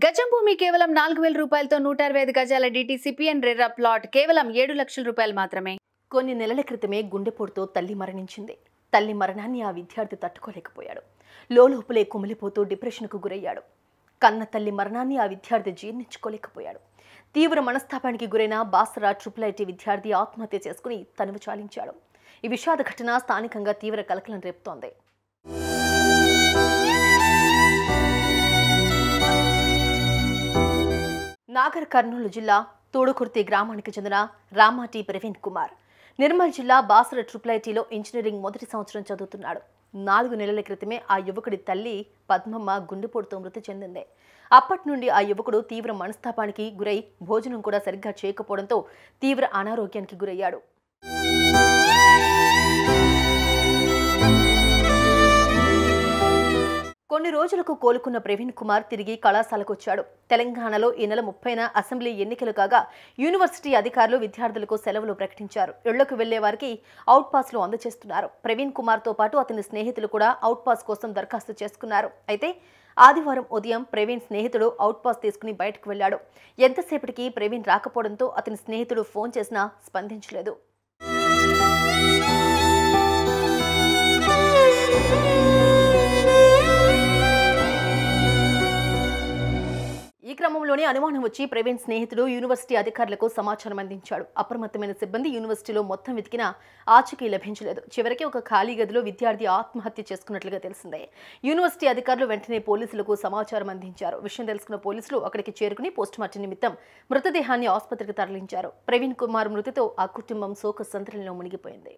గజం భూమి కేవలం నాలుగు వేల రూపాయలతో నూట అరవై ఐదు గజాల డిటిసిపిఎన్ రెర్రా ప్లాట్ కేవలం ఏడు లక్షల రూపాయలు మాత్రమే కొన్ని నెలల క్రితమే గుండెపోటుతో తల్లి మరణించింది తల్లి మరణాన్ని ఆ విద్యార్థి తట్టుకోలేకపోయాడు లోపలే కుమిలిపోతూ డిప్రెషన్కు గురయ్యాడు కన్న తల్లి మరణాన్ని ఆ విద్యార్థి జీర్ణించుకోలేకపోయాడు తీవ్ర మనస్తాపానికి గురైన బాసరా ట్రిపుల్ ఐటీ విద్యార్థి ఆత్మహత్య చేసుకుని తనువు చాలించాడు ఈ విషాద ఘటన స్థానికంగా తీవ్ర కలకలం రేపుతోంది నాగర్ కర్నూలు జిల్లా తోడుకుర్తి గ్రామానికి చెందిన రామాటి ప్రవీణ్ కుమార్ నిర్మల్ జిల్లా బాసర ట్రిపుల్ ఐటీలో ఇంజనీరింగ్ మొదటి సంవత్సరం చదువుతున్నాడు నాలుగు నెలల క్రితమే ఆ యువకుడి తల్లి పద్మమ్మ గుండెపోటుతో మృతి చెందింది అప్పటి నుండి ఆ యువకుడు తీవ్ర మనస్తాపానికి గురై భోజనం కూడా సరిగ్గా చేయకపోవడంతో తీవ్ర అనారోగ్యానికి గురయ్యాడు కొన్ని రోజులకు కోలుకున్న ప్రవీణ్ కుమార్ తిరిగి కళాశాలకు వచ్చాడు తెలంగాణలో ఈ నెల ముప్పైన అసెంబ్లీ ఎన్నికలు కాగా యూనివర్సిటీ అధికారులు విద్యార్థులకు సెలవులు ప్రకటించారు ఇళ్లకు వెళ్లే వారికి అవుట్ పాస్లు అందజేస్తున్నారు ప్రవీణ్ కుమార్తో పాటు అతని స్నేహితులు కూడా అవుట్ పాస్ కోసం దరఖాస్తు చేసుకున్నారు అయితే ఆదివారం ఉదయం ప్రవీణ్ స్నేహితుడు అవుట్ పాస్ తీసుకుని బయటకు వెళ్లాడు ఎంతసేపటికి ప్రవీణ్ రాకపోవడంతో అతని స్నేహితుడు ఫోన్ చేసినా స్పందించలేదు ఈ క్రమంలోనే అనుమానం వచ్చి ప్రవీణ్ స్నేహితుడు యూనివర్సిటీ అధికారులకు సమాచారం అందించాడు అప్రమత్తమైన సిబ్బంది యూనివర్సిటీలో మొత్తం వెతికినా ఆచూకీ లభించలేదు చివరికి ఒక ఖాళీ గదిలో విద్యార్థి ఆత్మహత్య చేసుకున్నట్లుగా తెలిసిందే యూనివర్సిటీ అధికారులు వెంటనే పోలీసులకు సమాచారం అందించారు విషయం తెలుసుకున్న పోలీసులు అక్కడికి చేరుకుని పోస్టుమార్టం నిమిత్తం మృతదేహాన్ని ఆసుపత్రికి తరలించారు ప్రవీణ్ కుమార్ మృతితో ఆ కుటుంబం శోక సంతరంలో మునిగిపోయింది